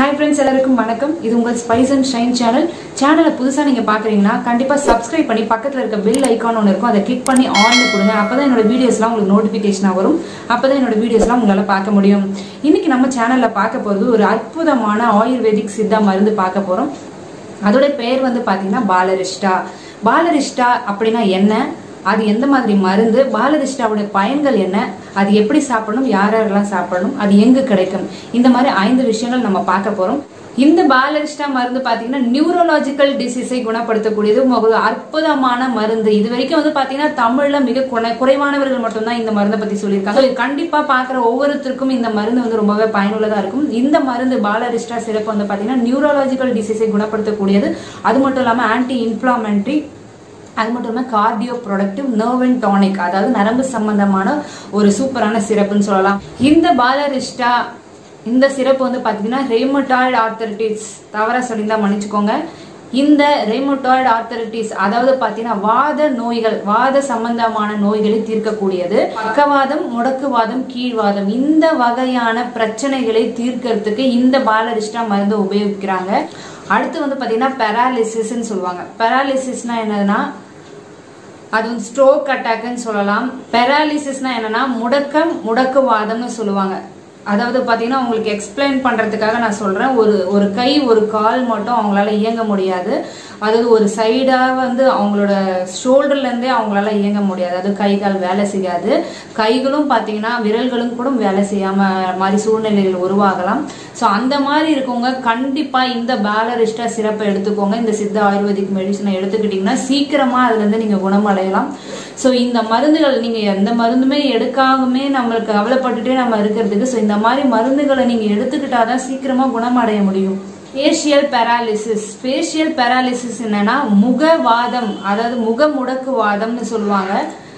hi friends எல்லாருக்கும் வணக்கம் இது உங்கள் ஸ்பைஸ் அண்ட் ஷைன் சேனல் சேனலை புதுசாக நீங்கள் பார்க்குறீங்கன்னா கண்டிப்பாக சப்ஸ்கிரைப் பண்ணி பக்கத்தில் இருக்க பெல் ஐக்கான் ஒன்று இருக்கும் அதை கிளிக் பண்ணி ஆன் கொடுங்க அப்போ தான் என்னோட வீடியோஸ்லாம் உங்களுக்கு நோட்டிஃபிகேஷனாக வரும் அப்போ தான் என்னோட வீடியோஸ்லாம் உங்களால் பார்க்க முடியும் இன்னைக்கு நம்ம சேனலில் பார்க்க போகிறது ஒரு அற்புதமான ஆயுர்வேதிக் சித்தா மருந்து பார்க்க போகிறோம் அதோட பெயர் வந்து பார்த்தீங்கன்னா பாலரிஷ்டா பாலரிஷ்டா அப்படின்னா என்ன அது எந்த மாதிரி மருந்து பாலரிஷ்டாவோட பயன்கள் என்ன அது எப்படி சாப்பிடணும் யார் யாரெல்லாம் சாப்பிடணும் அது எங்கு கிடைக்கும் இந்த மாதிரி ஐந்து விஷயங்கள் நம்ம பார்க்க போறோம் இந்த பாலரிஷ்டா மருந்து பாத்தீங்கன்னா நியூரோலாஜிக்கல் டிசீஸை குணப்படுத்தக்கூடியது ஒரு அற்புதமான மருந்து இது வரைக்கும் வந்து பாத்தீங்கன்னா தமிழ்ல மிக குறை- குறைவானவர்கள் மட்டும்தான் இந்த மருந்தை பத்தி சொல்லியிருக்காங்க So, கண்டிப்பா பாக்குற ஒவ்வொருத்தருக்கும் இந்த மருந்து வந்து ரொம்பவே பயனுள்ளதா இருக்கும் இந்த மருந்து பாலரிஷ்டா சிறப்பு வந்து பாத்தீங்கன்னா நியூரோலாஜிக்கல் டிசீஸை குணப்படுத்தக்கூடியது அது மட்டும் இல்லாம ஆன்டி இன்ஃபிளாமெண்ட்ரி அது மட்டும் இல்லாமல் cardio protective nerve and tonic அதாவது நரம்பு சம்பந்தமான ஒரு சூப்பரான சிறப்புன்னு சொல்லலாம் இந்த பாலரிஷ்டா இந்த சிறப்பு வந்து பார்த்தீங்கன்னா ரெமோட்டாய்டு ஆர்த்தரிட்டிஸ் தவறா சொல்லியிருந்தா மன்னிச்சுக்கோங்க இந்த ரெமோட்டாய்டு ஆர்த்தரிட்டிஸ் அதாவது பார்த்தீங்கன்னா வாத நோய்கள் வாத சம்பந்தமான நோய்களை தீர்க்கக்கூடியது பக்கவாதம் முடக்குவாதம் கீழ்வாதம் இந்த வகையான பிரச்சனைகளை தீர்க்கறதுக்கு இந்த பாலரிஷ்டா மருந்து உபயோகிக்கிறாங்க அடுத்து வந்து பார்த்தீங்கன்னா பெராலிசிஸ்ன்னு சொல்லுவாங்க பெராலிசிஸ்னா என்னதுன்னா அது வந்து ஸ்ட்ரோக் அட்டாக்னு சொல்லலாம் பெராலிசிஸ்னா என்னன்னா முடக்கம் முடக்குவாதம்னு சொல்லுவாங்க அதாவது பார்த்தீங்கன்னா உங்களுக்கு எக்ஸ்பிளைன் பண்ணுறதுக்காக நான் சொல்கிறேன் ஒரு ஒரு கை ஒரு கால் மட்டும் அவங்களால இயங்க முடியாது அதாவது ஒரு சைடாக வந்து அவங்களோட ஷோல்டர்லேருந்தே அவங்களால இயங்க முடியாது அது கை கால் வேலை செய்யாது கைகளும் பார்த்தீங்கன்னா விரல்களும் கூட வேலை செய்யாமல் மாதிரி சூழ்நிலைகள் உருவாகலாம் ஸோ அந்த மாதிரி இருக்கவங்க கண்டிப்பாக இந்த பேலரிஸ்டா சிறப்பை எடுத்துக்கோங்க இந்த சித்த ஆயுர்வேதிக் மெடிசனை எடுத்துக்கிட்டிங்கன்னா சீக்கிரமாக அதுலேருந்து நீங்கள் குணமடையலாம் ஸோ இந்த மருந்துகள் நீங்கள் எந்த மருந்துமே எடுக்காமமே நம்மளுக்கு கவலைப்பட்டுட்டே நம்ம இருக்கிறதுக்கு ஸோ இந்த மாதிரி மருந்துகளை நீங்கள் எடுத்துக்கிட்டாதான் சீக்கிரமாக குணமடைய முடியும் ஃபேஷியல் பேராலிசிஸ் ஃபேஷியல் பேராலிசிஸ் என்னன்னா முகவாதம் அதாவது முக முடக்குவாதம்னு சொல்லுவாங்க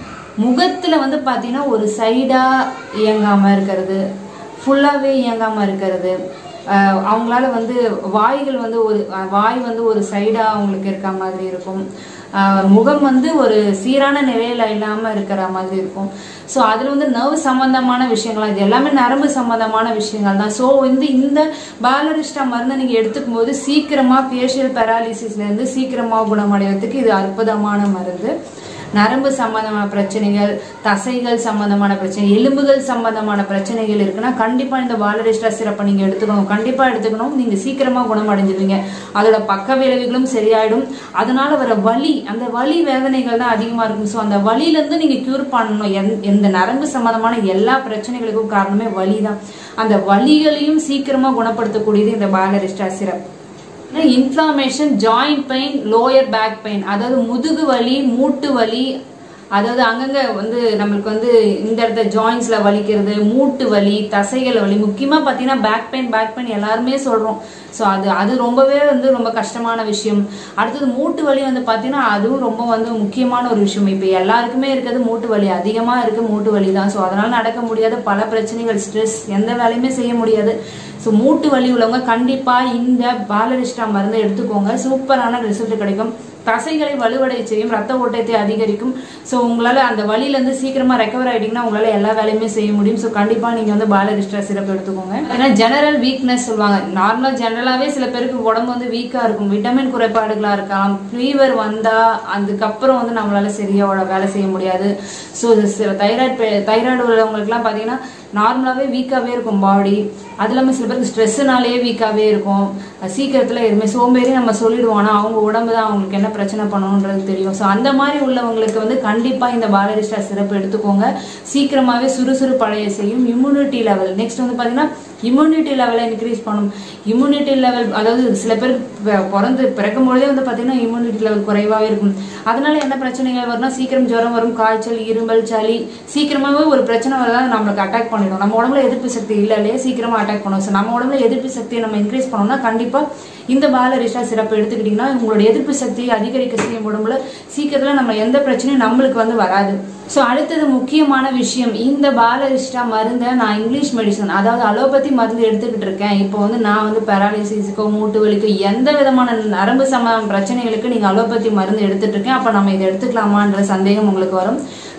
முகத்துல வந்து பாத்தீங்கன்னா ஒரு சைடா இயங்காம இருக்கிறது ஃபுல்லாவே இயங்காம இருக்கிறது அஹ் அவங்களால வந்து வாய்கள் வந்து ஒரு அஹ் வாய் வந்து ஒரு சைடா அவங்களுக்கு இருக்க மாதிரி இருக்கும் அஹ் முகம் வந்து ஒரு சீரான நிலையில இல்லாம இருக்கிற மாதிரி இருக்கும் ஸோ அதுல வந்து நர்வ் சம்பந்தமான விஷயங்கள் இது எல்லாமே நரம்பு சம்பந்தமான விஷயங்கள் தான் ஸோ வந்து இந்த பாலரிஸ்டா மருந்தை நீங்க எடுத்துக்கும் போது சீக்கிரமா ஃபேஷியல் பேராலிசிஸ்ல இருந்து சீக்கிரமா குணமடைவதற்கு இது அற்புதமான மருந்து நரம்பு சம்பந்தமான பிரச்சனைகள் தசைகள் சம்பந்தமான பிரச்சனை எலும்புகள் சம்பந்தமான பிரச்சனைகள் இருக்குன்னா கண்டிப்பா இந்த பாலரிஸ்டா சிறப்பை நீங்க எடுத்துக்கணும் கண்டிப்பா எடுத்துக்கணும் நீங்க சீக்கிரமா குணமடைஞ்சிருவீங்க அதோட பக்க விளைவுகளும் சரியாயிடும் அதனால வர வலி அந்த வலி வேதனைகள் தான் அதிகமா இருக்கும் ஸோ அந்த வலியில இருந்து நீங்க கியூர் பண்ணணும் எந்த- எந்த நரம்பு சம்பந்தமான எல்லா பிரச்சனைகளுக்கும் காரணமே வலி தான் அந்த வலிகளையும் சீக்கிரமா குணப்படுத்தக்கூடியது இந்த Balarishta syrup inflammation joint pain lower back pain அதாவது முதுகு வலி மூட்டு வலி அதாவது அங்கங்க வந்து நம்மளுக்கு வந்து இந்த இடத்துல ஜாயின்ஸ்ல வலிக்கிறது மூட்டு வலி தசைகள் வலி முக்கியமா பாத்தீங்கன்னா பேக் பெயின் பேக் பெயின் எல்லாருமே சொல்றோம் ஸோ அது அது ரொம்பவே வந்து ரொம்ப கஷ்டமான விஷயம் அடுத்தது மூட்டு வலி வந்து பார்த்தீங்கன்னா அதுவும் ரொம்ப வந்து முக்கியமான ஒரு விஷயம் இப்போ எல்லாருக்குமே இருக்கிறது மூட்டு வலி அதிகமாக இருக்கு மூட்டு வலி தான் ஸோ அதனால நடக்க முடியாத பல பிரச்சனைகள் ஸ்ட்ரெஸ் எந்த வேலையுமே செய்ய முடியாது ஸோ மூட்டு வலி உள்ளவங்க கண்டிப்பாக இந்த பாலரிஸ்டா மருந்தை எடுத்துக்கோங்க சூப்பரான ரிசல்ட் கிடைக்கும் தசைகளை வலுவடை செய்யும் ரத்த ஓட்டத்தை அதிகரிக்கும் ஸோ உங்களால அந்த வலியிலேருந்து சீக்கிரமா ரெக்கவர் ஆயிட்டீங்கன்னா உங்களால எல்லா வேலையுமே செய்ய முடியும் ஸோ கண்டிப்பா நீங்க வந்து பாலரிஸ்டா சிறப்பு எடுத்துக்கோங்க ஏன்னா ஜெனரல் வீக்னஸ் சொல்லுவாங்க நார்மலா ஜெனரலாவே சில பேருக்கு உடம்பு வந்து வீக்கா இருக்கும் விட்டமின் குறைபாடுகளா இருக்கலாம் ஃபீவர் வந்தா அதுக்கப்புறம் வந்து நம்மளால சரியா உட- வேலை செய்ய முடியாது ஸோ சில தைராய்டு தைராய்டு உள்ளவங்களுக்குலாம் பார்த்தீங்கன்னா நார்மலாகவே வீக்காகவே இருக்கும் பாடி அது இல்லாமல் சில பேருக்கு ஸ்ட்ரெஸ்ஸுனாலேயே வீக்காகவே இருக்கும் அது சீக்கிரத்தில் எதுவுமே சோம்பேறி நம்ம சொல்லிடுவோம் ஆனால் அவங்க உடம்பு தான் அவங்களுக்கு என்ன பிரச்சனை பண்ணணுன்றது தெரியும் ஸோ அந்த மாதிரி உள்ளவங்களுக்கு வந்து கண்டிப்பாக இந்த பாலரிஸ்டா சிறப்பு எடுத்துக்கோங்க சீக்கிரமாகவே சுறுசுறுப்பு அடைய செய்யும் இம்யூனிட்டி லெவல் நெக்ஸ்ட் வந்து பார்த்தீங்கன்னா இம்யூனிட்டி லெவலை இன்க்ரீஸ் பண்ணும் இம்யூனிட்டி லெவல் அதாவது சில பேர் பி- பிறந்து பிறக்கும் பொழுதே வந்து பார்த்தீங்கன்னா இம்யூனிட்டி லெவல் குறைவாகவே இருக்கும் அதனால என்ன பிரச்சனைகள் வரும்னா சீக்கிரம் ஜுரம் வரும் காய்ச்சல் இருமல் சளி சீக்கிரமாவே ஒரு பிரச்சனை வரதா நம்மளுக்கு அட்டாக் பண்ணிடும் நம்ம உடம்புல எதிர்ப்பு சக்தி இல்லை இல்லையா சீக்கிரமா அட்டாக் பண்ணும் ஸோ நம்ம உடம்புல எதிர்ப்பு சக்தியை நம்ம இன்க்ரீஸ் பண்ணோம்னா கண்டிப்பா இந்த பாலரிஷா சிறப்பு எடுத்துக்கிட்டிங்கன்னா உங்களோட எதிர்ப்பு சக்தியை அதிகரிக்க செய்யும் உடம்புல சீக்கிரத்துல நம்ம எந்த பிரச்சனையும் நம்மளுக்கு வந்து வராது ஸோ அடுத்தது முக்கியமான விஷயம் இந்த பாலரிஷ்டா மருந்தை நான் இங்கிலீஷ் மெடிசன் அதாவது அலோபதி மருந்து எடுத்துக்கிட்டு இருக்கேன் இப்போ வந்து நான் வந்து பெராலிசிஸுக்கோ மூட்டு வலிக்கோ எந்த விதமான நரம்பு சம பிரச்சனைகளுக்கு நீங்கள் அலோபதி மருந்து எடுத்துட்டு இருக்கேன் அப்போ நம்ம இதை எடுத்துக்கலாமான்ற சந்தேகம் உங்களுக்கு வரும்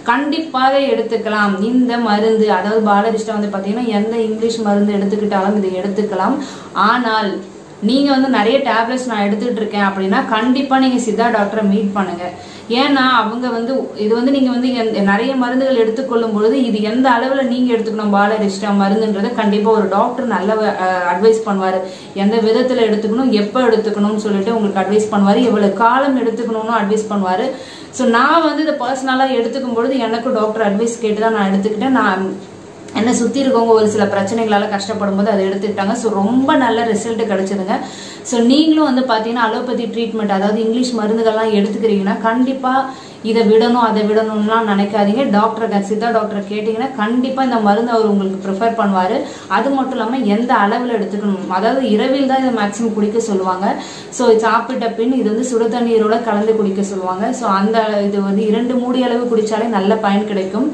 கண்டிப்பாக எடுத்துக்கலாம் இந்த மருந்து அதாவது பாலரிஷ்டம் வந்து பார்த்தீங்கன்னா எந்த இங்கிலீஷ் மருந்து எடுத்துக்கிட்டாலும் இதை எடுத்துக்கலாம் ஆனால் நீங்க வந்து நிறைய டேப்லெட்ஸ் நான் எடுத்துட்டு இருக்கேன் அப்படின்னா கண்டிப்பா நீங்க சித்தா டாக்டரை மீட் பண்ணுங்க ஏன்னா அவங்க வந்து இது வந்து நீங்க வந்து எந்த- நிறைய மருந்துகள் எடுத்துக்கொள்ளும் பொழுது இது எந்த அளவுல நீங்க எடுத்துக்கணும் பாலரிஷ்டா மருந்துன்றதை கண்டிப்பா ஒரு டாக்டர் நல்ல அட்வைஸ் பண்ணுவாரு எந்த விதத்துல எடுத்துக்கணும் எப்போ எடுத்துக்கணும்னு சொல்லிட்டு உங்களுக்கு அட்வைஸ் பண்ணுவாரு எவ்வளவு காலம் எடுத்துக்கணும்னு அட்வைஸ் பண்ணுவாரு ஸோ நான் வந்து இதை பர்சனலாக எடுத்துக்கும் பொழுது எனக்கும் டாக்டர் அட்வைஸ் கேட்டு தான் நான் எடுத்துக்கிட்டேன் நான் என்னை சுற்றி இருக்கவங்க ஒரு சில பிரச்சனைகளால் கஷ்டப்படும் போது அதை எடுத்துக்கிட்டாங்க ஸோ ரொம்ப நல்ல ரிசல்ட் கிடைச்சதுங்க ஸோ நீங்களும் வந்து பார்த்தீங்கன்னா அலோபதி ட்ரீட்மெண்ட் அதாவது இங்கிலீஷ் மருந்துகள்லாம் எடுத்துக்கிறீங்கன்னா கண்டிப்பாக இதை விடணும் அதை விடணும்லாம் நினைக்காதீங்க டாக்டரை சித்தா டாக்டரை கேட்டிங்கன்னா கண்டிப்பாக இந்த மருந்து அவர் உங்களுக்கு ப்ரிஃபர் பண்ணுவார் அது மட்டும் இல்லாமல் எந்த அளவில் எடுத்துக்கணும் அதாவது இரவில் தான் இதை மேக்ஸிமம் குடிக்க சொல்லுவாங்க ஸோ சாப்பிட்ட பின் இது வந்து சுடு தண்ணீரோட கலந்து குடிக்க சொல்லுவாங்க ஸோ அந்த இது வந்து இரண்டு மூடி அளவு குடித்தாலே நல்ல பயன் கிடைக்கும்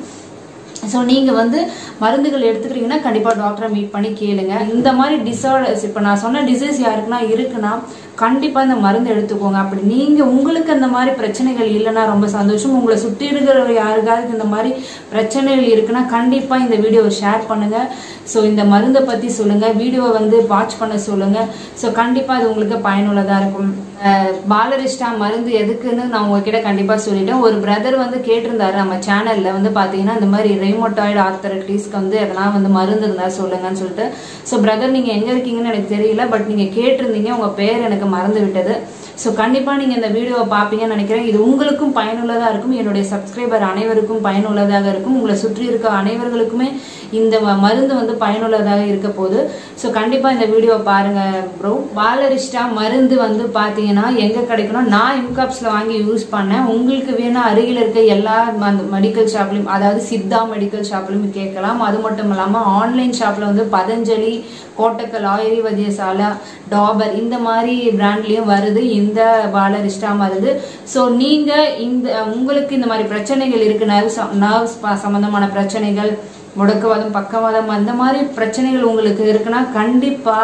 ஸோ நீங்கள் வந்து மருந்துகள் எடுத்துக்கிறீங்கன்னா கண்டிப்பாக டாக்டரை மீட் பண்ணி கேளுங்க இந்த மாதிரி டிசார்டர்ஸ் இப்போ நான் சொன்ன டிசீஸ் யாருக்குன்னா இருக்குன்னா கண்டிப்பாக இந்த மருந்து எடுத்துக்கோங்க அப்படி நீங்கள் உங்களுக்கு அந்த மாதிரி பிரச்சனைகள் இல்லைன்னா ரொம்ப சந்தோஷம் உங்களை சுற்றி இருக்கிற யாருக்காவது இந்த மாதிரி பிரச்சனைகள் இருக்குன்னா கண்டிப்பாக இந்த வீடியோவை ஷேர் பண்ணுங்க ஸோ இந்த மருந்தை பற்றி சொல்லுங்க வீடியோவை வந்து வாட்ச் பண்ண சொல்லுங்க ஸோ கண்டிப்பாக அது உங்களுக்கு பயனுள்ளதாக இருக்கும் அஹ் பாலரிஷ்டா மருந்து எதுக்குன்னு நான் உங்ககிட்ட கண்டிப்பாக சொல்லிட்டேன் ஒரு பிரதர் வந்து கேட்டிருந்தாரு நம்ம சேனல்ல வந்து பார்த்தீங்கன்னா இந்த மாதிரி ரெய்மோட்டாய்டு ஆர்த்தரைட்டிஸ்க்கு வந்து எதனா வந்து மருந்து இருந்தா சொல்லுங்கன்னு சொல்லிட்டு ஸோ பிரதர் நீங்கள் எங்கே இருக்கீங்கன்னு எனக்கு தெரியல பட் நீங்கள் கேட்டிருந்தீங்க உங்கள் பேர் எனக்கு மறந்து விட்டது ஸோ கண்டிப்பாக நீங்கள் இந்த வீடியோவை பார்ப்பீங்கன்னு நினைக்கிறேன் இது உங்களுக்கும் பயனுள்ளதாக இருக்கும் என்னுடைய சப்ஸ்கிரைபர் அனைவருக்கும் பயனுள்ளதாக இருக்கும் உங்களை சுற்றி இருக்க அனைவர்களுக்குமே இந்த ம- மருந்து வந்து பயனுள்ளதாக இருக்க போகுது ஸோ கண்டிப்பாக இந்த வீடியோவை பாருங்க ப்ரோ பாலரிஷ்டா மருந்து வந்து பார்த்தீங்கன்னா எங்கே கிடைக்கணும் நான் இம்காப்ஸில் வாங்கி யூஸ் பண்ணேன் உங்களுக்கு வேணா அருகில் இருக்க எல்லா மெடிக்கல் ஷாப்லையும் அதாவது சித்தா மெடிக்கல் ஷாப்லையும் கேட்கலாம் அது மட்டும் இல்லாமல் ஆன்லைன் ஷாப்பில் வந்து பதஞ்சலி கோட்டக்கல் ஆயுரி வைத்தியசாலா டாபர் இந்த மாதிரி பிராண்ட்லயும் வருது இந்த பாலரிஷ்டா மருந்து ஸோ நீங்க இந்த உங்களுக்கு இந்த மாதிரி பிரச்சனைகள் இருக்கு நர்வ்ஸ் நர்வ்ஸ் சம்பந்தமான பிரச்சனைகள் முடக்குவாதம் பக்கவாதம் அந்த மாதிரி பிரச்சனைகள் உங்களுக்கு இருக்குன்னா கண்டிப்பா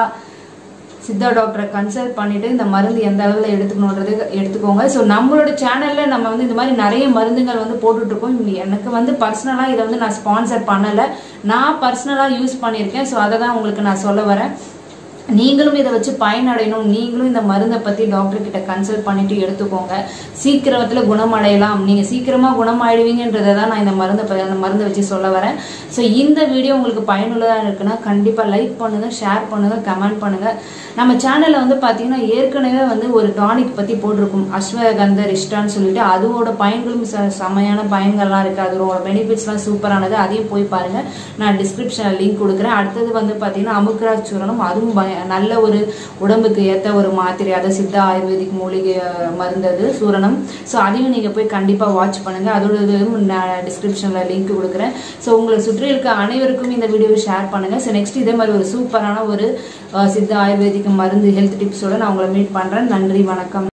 சித்தா டாக்டரை கன்சல்ட் பண்ணிட்டு இந்த மருந்து எந்த அளவில் எடுத்துக்கணுன்றது எடுத்துக்கோங்க ஸோ நம்மளோட சேனல்ல நம்ம வந்து இந்த மாதிரி நிறைய மருந்துகள் வந்து போட்டுட்டு இருக்கோம் இங்க எனக்கு வந்து பர்சனலாக இதை வந்து நான் ஸ்பான்சர் பண்ணலை நான் பர்சனலாக யூஸ் பண்ணியிருக்கேன் ஸோ அதை தான் உங்களுக்கு நான் சொல்ல வரேன் நீங்களும் இதை வச்சு பயனடையணும் நீங்களும் இந்த மருந்தை பத்தி டாக்டர் கிட்ட கன்சல்ட் பண்ணிட்டு எடுத்துக்கோங்க சீக்கிரத்துல குணமடையலாம் நீங்க சீக்கிரமா குணமாயிடுவீங்கன்றதை தான் நான் இந்த மருந்தை ப- அந்த மருந்தை வச்சு சொல்ல வரேன் ஸோ இந்த வீடியோ உங்களுக்கு பயனுள்ளதா இருக்குன்னா கண்டிப்பா லைக் பண்ணுங்க ஷேர் பண்ணுங்க கமெண்ட் பண்ணுங்க நம்ம சேனல்ல வந்து பாத்தீங்கன்னா ஏற்கனவே வந்து ஒரு டானிக் பத்தி போட்டிருக்கும் அஸ்வகந்த ரிஷ்டான்னு சொல்லிட்டு அதோட பயன்களும் ச- செமையான பயன்கள்லாம் இருக்கு அதோட பெனிஃபிட்ஸ்லாம் சூப்பரானது அதையும் போய் பாருங்க நான் டிஸ்கிரிப்ஷனில் லிங்க் கொடுக்குறேன் அடுத்தது வந்து பார்த்தீங்கன்னா அமுக்ராஜ் சூரணம் அதுவும் பய நல்ல ஒரு உடம்புக்கு ஏற்ற ஒரு மாத்திரை அதை சித்தா ஆயுர்வேதிக் மூலிகை அஹ், மருந்து அது சூரணம் ஸோ அதையும் நீங்கள் போய் கண்டிப்பாக வாட்ச் பண்ணுங்க அதோட இதுவும் நான் டிஸ்கிரிப்ஷனில் லிங்க் கொடுக்குறேன் ஸோ உங்களை சுற்றி இருக்க அனைவருக்கும் இந்த வீடியோவை ஷேர் பண்ணுங்க ஸோ நெக்ஸ்ட் இதே மாதிரி ஒரு சூப்பரான ஒரு அஹ், சித்தா ஆயுர்வேதிக் மருந்து ஹெல்த் டிப்ஸோட நான் உங்களை மீட் பண்ணுறேன் நன்றி வணக்கம்